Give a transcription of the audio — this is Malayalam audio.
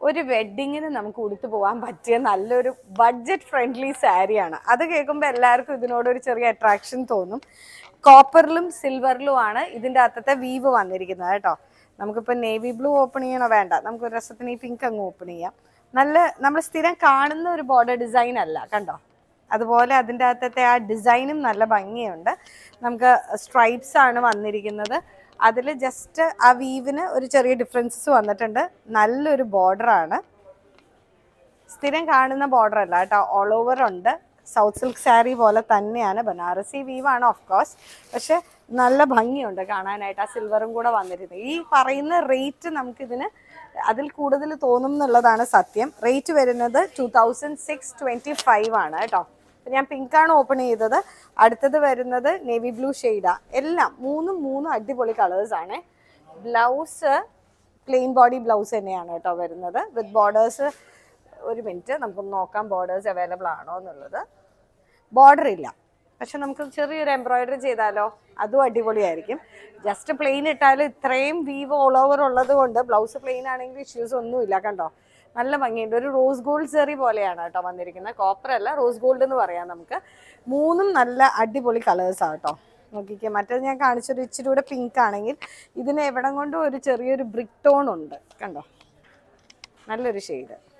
ഒരു വെഡ്ഡിങ്ങിന് നമുക്ക് ഉടുത്തു പോകാൻ പറ്റിയ നല്ലൊരു ബഡ്ജറ്റ് ഫ്രണ്ട്ലി സാരിയാണ് അത് കേൾക്കുമ്പോൾ എല്ലാവർക്കും ഇതിനോട് ഒരു ചെറിയ അട്രാക്ഷൻ തോന്നും കോപ്പറിലും സിൽവറിലും ആണ് ഇതിൻ്റെ അകത്തത്തെ വീവ് വന്നിരിക്കുന്നത് കേട്ടോ നമുക്കിപ്പോൾ നേവി ബ്ലൂ ഓപ്പൺ ചെയ്യണോ വേണ്ട നമുക്ക് ഒരു രസത്തിന് ഈ പിങ്ക് അങ്ങ് ഓപ്പൺ ചെയ്യാം നല്ല നമ്മൾ സ്ഥിരം കാണുന്ന ഒരു ബോർഡർ ഡിസൈൻ അല്ല കണ്ടോ അതുപോലെ അതിൻ്റെ അകത്തത്തെ ആ ഡിസൈനും നല്ല ഭംഗിയുണ്ട് നമുക്ക് സ്ട്രൈപ്സ് ആണ് വന്നിരിക്കുന്നത് അതിൽ ജസ്റ്റ് ആ വീവിന് ഒരു ചെറിയ ഡിഫറൻസസ് വന്നിട്ടുണ്ട് നല്ലൊരു ബോർഡറാണ് സ്ഥിരം കാണുന്ന ബോർഡർ അല്ല കേട്ടോ ഓൾ ഓവർ ഉണ്ട് സൗത്ത് സിൽക്ക് സാരി പോലെ തന്നെയാണ് ബനാറസി വീവാണ് ഓഫ് കോഴ്സ് പക്ഷെ നല്ല ഭംഗിയുണ്ട് കാണാനായിട്ട് ആ സിൽവറും കൂടെ വന്നിരുന്നത് ഈ പറയുന്ന റേറ്റ് നമുക്കിതിന് അതിൽ കൂടുതൽ തോന്നും എന്നുള്ളതാണ് സത്യം റേറ്റ് വരുന്നത് two thousand six twenty five ആണ് കേട്ടോ ഇപ്പം ഞാൻ പിങ്കാണ് ഓപ്പൺ ചെയ്തത് അടുത്തത് വരുന്നത് നേവി ബ്ലൂ ഷെയ്ഡാ എല്ലാം മൂന്നും മൂന്നും അടിപൊളി കളേഴ്സ് ആണ് ബ്ലൗസ് പ്ലെയിൻ ബോഡി ബ്ലൗസ് തന്നെയാണ് കേട്ടോ വരുന്നത് വിത്ത് ബോർഡേഴ്സ് ഒരു മിനിറ്റ് നമുക്കൊന്ന് നോക്കാം ബോർഡേഴ്സ് അവൈലബിൾ ആണോ എന്നുള്ളത് ബോർഡർ ഇല്ല പക്ഷെ നമുക്ക് ചെറിയൊരു എംബ്രോയിഡറി ചെയ്താലോ അതും അടിപൊളിയായിരിക്കും ജസ്റ്റ് പ്ലെയിൻ ഇട്ടാലും ഇത്രയും വീവ് ഓൾ ഓവർ ഉള്ളത് കൊണ്ട് ബ്ലൗസ് പ്ലെയിൻ ആണെങ്കിൽ ഇഷ്യൂസ് ഒന്നുമില്ല കണ്ടോ നല്ല ഭംഗിയുണ്ട് ഒരു റോസ് ഗോൾഡ് ചെറി പോലെയാണ് കേട്ടോ വന്നിരിക്കുന്നത് കോപ്പർ അല്ല റോസ് ഗോൾഡ് എന്ന് പറയാം നമുക്ക് മൂന്നും നല്ല അടിപൊളി കളേഴ്സാണ് കേട്ടോ നോക്കിക്കേ മറ്റേത് ഞാൻ കാണിച്ചൊരു ഇച്ചിരി കൂടെ പിങ്ക് ആണെങ്കിൽ ഇതിന് എവിടം കൊണ്ടും ഒരു ചെറിയൊരു ബ്രിക്ക് ടോൺ ഉണ്ട് കണ്ടോ നല്ലൊരു ഷെയ്ഡ്